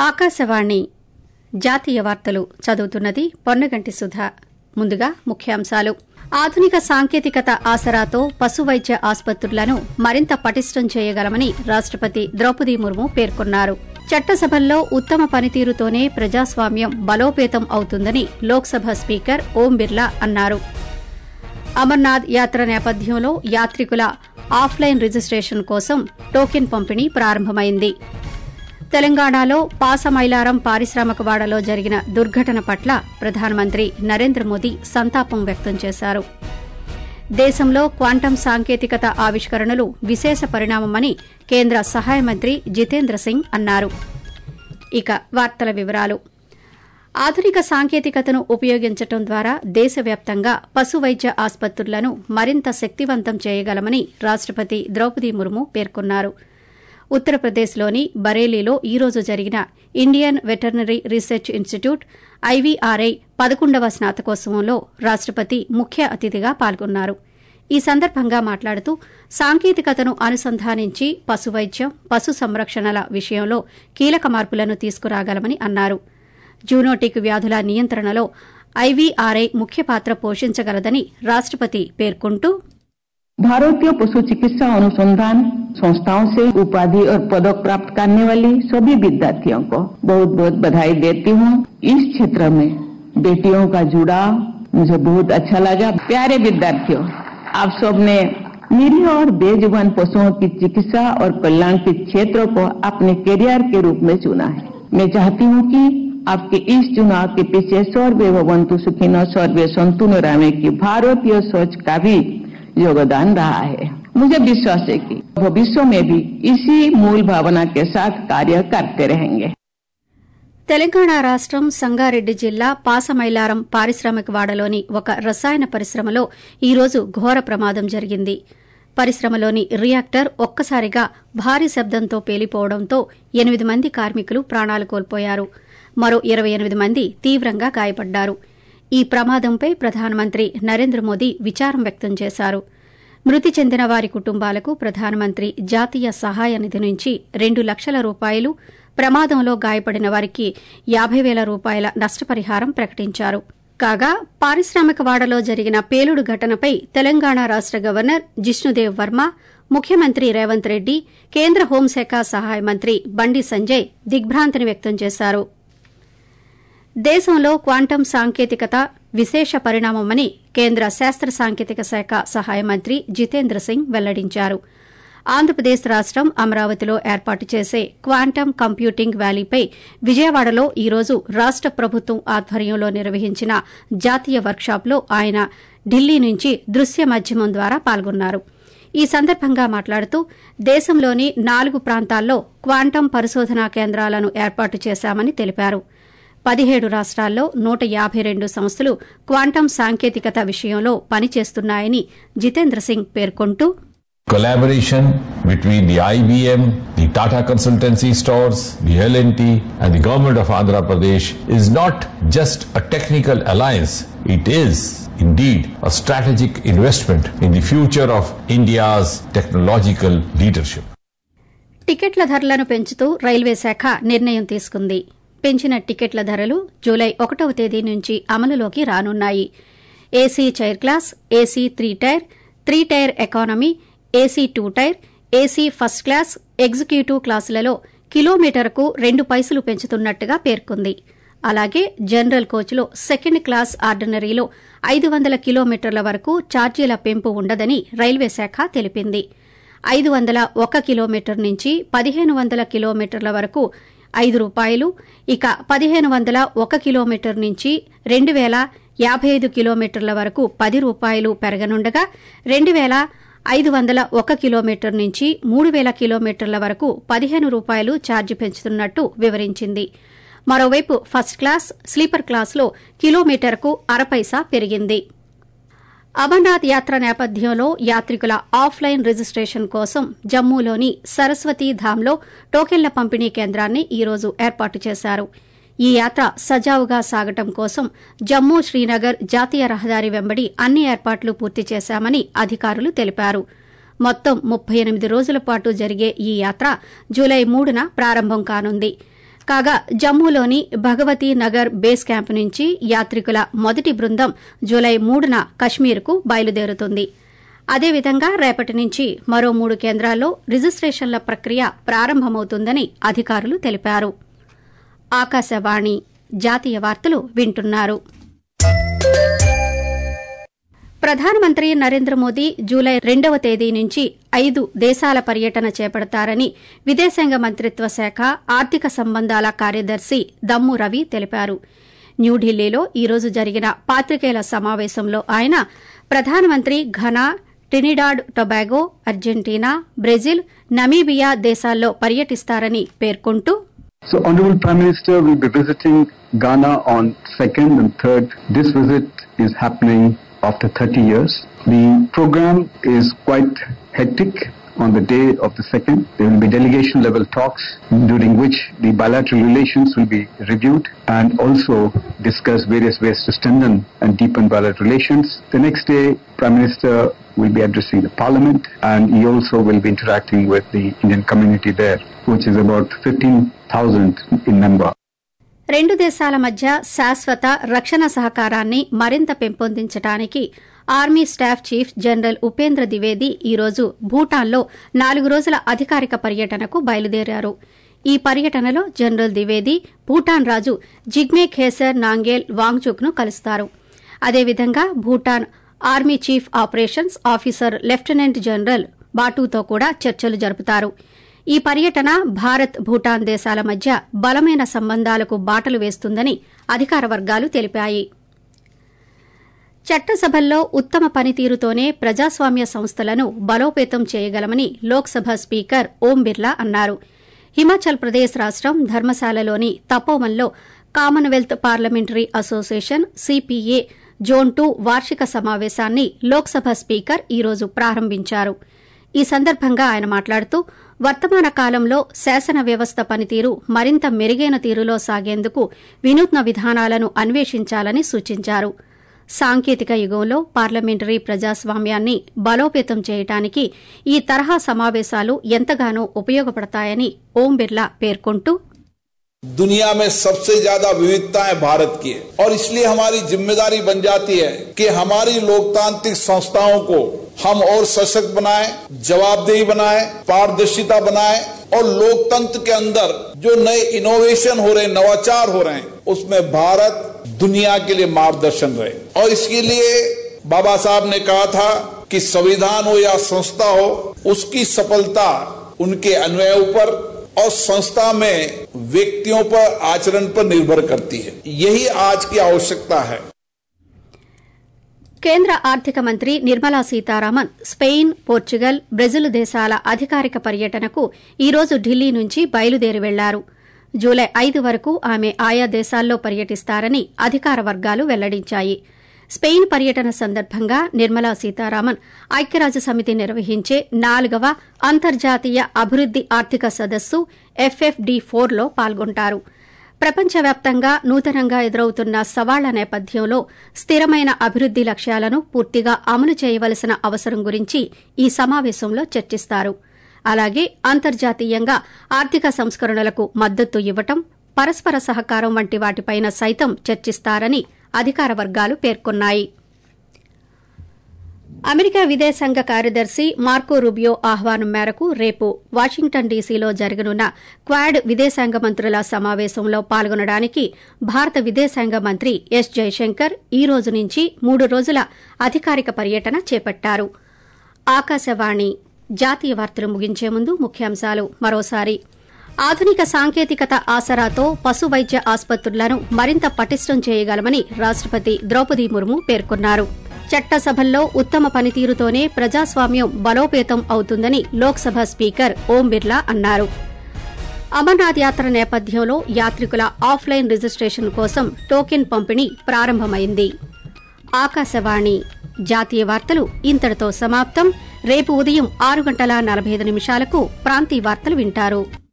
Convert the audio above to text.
ఆకాశవాణి జాతీయ వార్తలు చదువుతున్నది పొన్నగంటి సుధ ముందుగా ముఖ్యాంశాలు ఆధునిక సాంకేతికత ఆసరాతో పశు వైద్య ఆసుపత్రులను మరింత పటిష్టం చేయగలమని రాష్టపతి ద్రౌపది ముర్ము పేర్కొన్నారు చట్టసభల్లో ఉత్తమ పనితీరుతోనే ప్రజాస్వామ్యం బలోపేతం అవుతుందని లోక్సభ స్పీకర్ ఓం బిర్లా అన్నారు అమర్నాథ్ యాత్ర నేపథ్యంలో యాత్రికుల ఆఫ్లైన్ రిజిస్టేషన్ కోసం టోకెన్ పంపిణీ ప్రారంభమైంది తెలంగాణలో పాసమైలారం పారిశ్రామికవాడలో జరిగిన దుర్ఘటన పట్ల ప్రధానమంత్రి నరేంద్ర మోదీ సంతాపం వ్యక్తం చేశారు దేశంలో క్వాంటం సాంకేతికత ఆవిష్కరణలు విశేష పరిణామమని కేంద్ర సహాయ మంత్రి జితేంద్ర సింగ్ అన్నారు ఇక వార్తల వివరాలు ఆధునిక సాంకేతికతను ఉపయోగించడం ద్వారా దేశవ్యాప్తంగా పశు వైద్య ఆసుపత్రులను మరింత శక్తివంతం చేయగలమని రాష్టపతి ద్రౌపది ముర్ము పేర్కొన్నారు ఉత్తరప్రదేశ్లోని బరేలీలో ఈ రోజు జరిగిన Indian veterinary research institute IVRI పదకొండవ స్నాతకోత్సవంలో రాష్టపతి ముఖ్య అతిథిగా పాల్గొన్నారు ఈ సందర్భంగా మాట్లాడుతూ సాంకేతికతను అనుసంధానించి పశు వైద్యం పశు సంరక్షణల విషయంలో కీలక మార్పులను తీసుకురాగలమని అన్నారు జూనోటిక్ వ్యాధుల నియంత్రణలో ఐవీఆర్ఐ ముఖ్య పాత్ర పోషించగలదని రాష్టపతి పేర్కొంటూ भारतीय पशु चिकित्सा अनुसंधान संस्थाओं से उपाधि और पदक प्राप्त करने वाली सभी विद्यार्थियों को बहुत बहुत बधाई देती हूँ इस क्षेत्र में बेटियों का जुड़ाव मुझे बहुत अच्छा लगा प्यारे विद्यार्थियों आप सब ने निरीह और बेजुबान पशुओं की चिकित्सा और कल्याण के क्षेत्र को अपने करियर के रूप में चुना है मैं चाहती हूँ कि आपके इस चुनाव के पीछे सर्वे भवंतु सुखिनो सर्वे संतु रामे की भारतीय सोच का भी योगदान रहा है मुझे विश्वास है कि भविष्य में भी इसी मूल भावना के साथ कार्य करते रहेंगे తెలంగాణ రాష్టం సంగారెడ్డి జిల్లా పాసమైలారం పారిశ్రామికవాడలోని ఒక రసాయన పరిశ్రమలో ఈ రోజు ఘోర ప్రమాదం జరిగింది పరిశ్రమలోని రియాక్టర్ ఒక్కసారిగా భారీ శబ్దంతో పేలిపోవడంతో ఎనిమిది మంది కార్మికులు ప్రాణాలు కోల్పోయారు మరో ఇరవై ఎనిమిది మంది తీవ్రంగా గాయపడ్డారు ఈ ప్రమాదంపై ప్రధానమంత్రి నరేంద్ర మోదీ విచారం వ్యక్తం చేశారు మృతి చెందిన వారి కుటుంబాలకు ప్రధానమంత్రి జాతీయ సహాయ నిధి నుంచి రెండు లక్షల రూపాయలు ప్రమాదంలో గాయపడిన వారికి యాబై వేల రూపాయల నష్టపరిహారం ప్రకటించారు కాగా పారిశ్రామికవాడలో జరిగిన పేలుడు ఘటనపై తెలంగాణ రాష్ట గవర్నర్ జిష్ణుదేవ్ వర్మ ముఖ్యమంత్రి రేవంత్ రెడ్డి కేంద్ర హోంశాఖ సహాయ మంత్రి బండి సంజయ్ దిగ్భ్రాంతిని వ్యక్తం చేశారు దేశంలో క్వాంటం సాంకేతికత విశేష పరిణామమని కేంద్ర శాస్త్ర సాంకేతిక శాఖ సహాయ మంత్రి జితేంద్ర సింగ్ వెల్లడించారు ఆంధ్రప్రదేశ్ రాష్టం అమరావతిలో ఏర్పాటు చేసే క్వాంటం కంప్యూటింగ్ వ్యాలీపై విజయవాడలో ఈ రోజు రాష్ట ప్రభుత్వం ఆధ్వర్యంలో నిర్వహించిన జాతీయ వర్క్షాప్లో ఆయన ఢిల్లీ నుంచి దృశ్య మాధ్యమం ద్వారా పాల్గొన్నారు ఈ సందర్భంగా మాట్లాడుతూ దేశంలోని నాలుగు ప్రాంతాల్లో క్వాంటం పరిశోధనా కేంద్రాలను ఏర్పాటు చేశామని తెలిపారు పదిహేడు రాష్ట్రాల్లో నూట యాబై రెండు సంస్థలు క్వాంటం సాంకేతికత విషయంలో పనిచేస్తున్నాయని జితేంద్ర సింగ్ పేర్కొంటూ Collaboration between the IBM, the Tata Consultancy Stores, the L&T and the Government of Andhra Pradesh is not just a technical alliance, it is indeed a strategic investment in the future of India's technological leadership. టికెట్ల ధరలను పెంచుతూ railway శాఖ నిర్ణయం తీసుకుంది పెంచిన టికెట్ల ధరలు July ఒకటవ తేదీ నుంచి అమలులోకి రానున్నాయి AC chair class AC three tier three tier economy AC two tier AC first class executive క్లాసులలో కిలోమీటర్కు రెండు పైసలు పెంచుతున్నట్టుగా పేర్కొంది అలాగే జనరల్ కోచ్లో సెకండ్ క్లాస్ ఆర్డినరీలో ఐదు వందల కిలోమీటర్ల వరకు ఛార్జీల పెంపు ఉండదని రైల్వే శాఖ తెలిపింది ఐదు వందల ఒక కిలోమీటర్ నుంచి పదిహేను వందల కిలోమీటర్ల వరకు ఐదు రూపాయలు ఇక పదిహేను వందల ఒక కిలోమీటర్ నుంచి రెండు వేల యాబై ఐదు కిలోమీటర్ల వరకు పది రూపాయలు పెరగనుండగా రెండు వేల ఐదు వందల ఒక కిలోమీటర్ నుంచి మూడు వేల కిలోమీటర్ల వరకు పదిహేను రూపాయలు ఛార్జీ పెంచుతున్నట్టు వివరించింది మరోవైపు ఫస్ట్ క్లాస్ స్లీపర్ క్లాస్లో కిలోమీటర్కు అరపైసా పెరిగింది అమర్నాథ్ యాత్ర నేపథ్యంలో యాత్రికుల ఆఫ్లైన్ రిజిస్టేషన్ కోసం జమ్మూలోని సరస్వతీ ధామ్లో టోకెన్ల పంపిణీ కేంద్రాన్ని ఈ రోజు ఏర్పాటు చేశారు ఈ యాత్ర సజావుగా సాగటం కోసం జమ్మూ శ్రీనగర్ జాతీయ రహదారి వెంబడి అన్ని ఏర్పాట్లు పూర్తి చేశామని అధికారులు తెలిపారు మొత్తం ముప్పై ఎనిమిది రోజుల పాటు జరిగే ఈ యాత్ర జూలై మూడున ప్రారంభం కానుంది కాగా జమ్మూలోని భగవతీ నగర్ బేస్ క్యాంపు నుంచి యాత్రికుల మొదటి బృందం జూలై మూడున కశ్మీర్కు బయలుదేరుతుంది అదేవిధంగా రేపటి నుంచి మరో మూడు కేంద్రాల్లో రిజిస్టేషన్ల ప్రక్రియ ప్రారంభమవుతుందని అధికారులు తెలిపారు ఆకాశవాణి జాతీయ వార్తలు వింటున్నారు ప్రధానమంత్రి నరేంద్ర మోదీ జూలై రెండవ తేదీ నుంచి ఐదు దేశాల పర్యటన చేపడతారని విదేశాంగ మంత్రిత్వ శాఖ ఆర్థిక సంబంధాల కార్యదర్శి దమ్ము రవి తెలిపారు న్యూఢిల్లీలో ఈరోజు జరిగిన పాత్రికేయుల సమావేశంలో ఆయన ప్రధానమంత్రి Ghana Trinidad Tobago Argentina Brazil Namibia దేశాల్లో పర్యటిస్తారని పేర్కొంటూ So, Honorable Prime Minister will be visiting Ghana on 2nd and 3rd. This visit is happening after 30 years. The program is quite hectic. On the day of the second, there will be delegation level talks during which the bilateral relations will be reviewed and also discuss various ways to strengthen and deepen bilateral relations. The next day, Prime Minister will be addressing the Parliament and he also will be interacting with the Indian community there, which is about 15,000 in number. రెండు దేశాల మధ్య శాశ్వత రక్షణ సహకారాన్ని మరింత పెంపొందించడానికి army staff chief general Upendra Dwivedi ఈరోజు భూటాన్లో నాలుగు రోజుల అధికారిక పర్యటనకు బయలుదేరారు ఈ పర్యటనలో జనరల్ ద్వివేది భూటాన్ రాజు జిగ్మే ఖేసర్ నాంగేల్ వాంగ్చుక్ను కలుస్తారు అదేవిధంగా Bhutan army chief operations officer lieutenant general బాటూతో కూడా చర్చలు జరుపుతారు ఈ పర్యటన భారత్ భూటాన్ దేశాల మధ్య బలమైన సంబంధాలకు బాటలు వేస్తుందని అధికార వర్గాలు తెలిపాయి చట్టసభల్లో ఉత్తమ పనితీరుతోనే ప్రజాస్వామ్య సంస్థలను బలోపేతం చేయగలమని లోక్సభ స్పీకర్ ఓం బిర్లా అన్నారు హిమాచల్ ప్రదేశ్ రాష్టం ధర్మశాలలోని తపోవన్లో Commonwealth parliamentary association CPA zone two వార్షిక సమావేశాన్ని లోక్సభ స్పీకర్ ఈరోజు ప్రారంభించారు ఈ సందర్భంగా ఆయన మాట్లాడుతూ వర్తమాన కాలంలో శాసన వ్యవస్థ పనితీరు మరింత మెరుగైన తీరులో సాగేందుకు వినూత్న విధానాలను అన్వేషించాలని సూచించారు సాంకేతిక యుగంలో పార్లమెంటరీ ప్రజాస్వామ్యాన్ని బలోపేతం చేయడానికి ఈ తరహా సమావేశాలు ఎంతగానో ఉపయోగపడతాయని ఓం బిర్లా పేర్కొంటూ दुनिया में सबसे ज्यादा विविधताएं भारत की है और इसलिए हमारी जिम्मेदारी बन जाती है कि हमारी लोकतांत्रिक संस्थाओं को हम और सशक्त बनाएं, जवाबदेही बनाएं, पारदर्शिता बनाएं और लोकतंत्र के अंदर जो नए इनोवेशन हो रहे हैं नवाचार हो रहे हैं उसमें भारत दुनिया के लिए मार्गदर्शन रहे और इसके लिए बाबा साहब ने कहा था कि संविधान हो या संस्था हो उसकी सफलता उनके अन्वयों पर और संस्था में व्यक्तियों पर आचरण पर निर्भर करती है यही आज की आवश्यकता है కేంద్ర ఆర్థిక మంత్రి Nirmala Sitharaman Spain Portugal Brazil దేశాల అధికారిక పర్యటనకు ఈరోజు ఢిల్లీ నుంచి బయలుదేరి వెళ్లారు జూలై ఐదు వరకు ఆమె ఆయా దేశాల్లో పర్యటిస్తారని అధికార వర్గాలు వెల్లడించాయి స్పెయిన్ పర్యటన సందర్భంగా నిర్మలా సీతారామన్ ఐక్యరాజ్య సమితి నిర్వహించే నాలుగవ అంతర్జాతీయ అభివృద్ది ఆర్థిక సదస్సు ఎఫ్ఎఫ్డి ఫోర్లో పాల్గొంటారు ప్రపంచవ్యాప్తంగా నూతనంగా ఎదురవుతున్న సవాళ్ల నేపథ్యంలో స్థిరమైన అభివృద్ది లక్ష్యాలను పూర్తిగా అమలు చేయవలసిన అవసరం గురించి ఈ సమావేశంలో చర్చిస్తారు అలాగే అంతర్జాతీయంగా ఆర్థిక సంస్కరణలకు మద్దతు ఇవ్వటం పరస్పర సహకారం వంటి వాటిపైన సైతం చర్చిస్తారని అధికార వర్గాలు పేర్కొన్నాయి అమెరికా విదేశాంగ కార్యదర్శి మార్కో రూబియో ఆహ్వానం మేరకు రేపు వాషింగ్టన్ డీసీలో జరగనున్న క్వాడ్ విదేశాంగ మంత్రుల సమావేశంలో పాల్గొనడానికి భారత విదేశాంగ మంత్రి ఎస్ జయశంకర్ ఈ రోజు నుంచి మూడు రోజుల అధికారిక పర్యటన చేపట్టారు ఆకాశవాణి జాతీయ వార్తలు ముగించే ముందు ముఖ్యాంశాలు మరోసారి ఆధునిక సాంకేతికత ఆసరాతో పశు వైద్య ఆసుపత్రులను మరింత పటిష్టం చేయగలమని రాష్టపతి ద్రౌపది ముర్ము పేర్కొన్నారు చట్టసభల్లో ఉత్తమ పనితీరుతోనే ప్రజాస్వామ్యం బలోపేతం అవుతుందని లోక్సభ స్పీకర్ ఓం బిర్లా అన్నారు అమర్నాథ్ యాత్ర నేపథ్యంలో యాత్రికుల ఆఫ్లైన్ రిజిస్ట్రేషన్ కోసం టోకెన్ పంపిణీ ప్రారంభమైంది ఆకాశవాణి జాతీయ వార్తలు ఇంతటితో సమాప్తం రేపు ఉదయం ఆరు గంటల నలభై ఐదు నిమిషాలకు ప్రాంతీయ వార్తలు వింటారు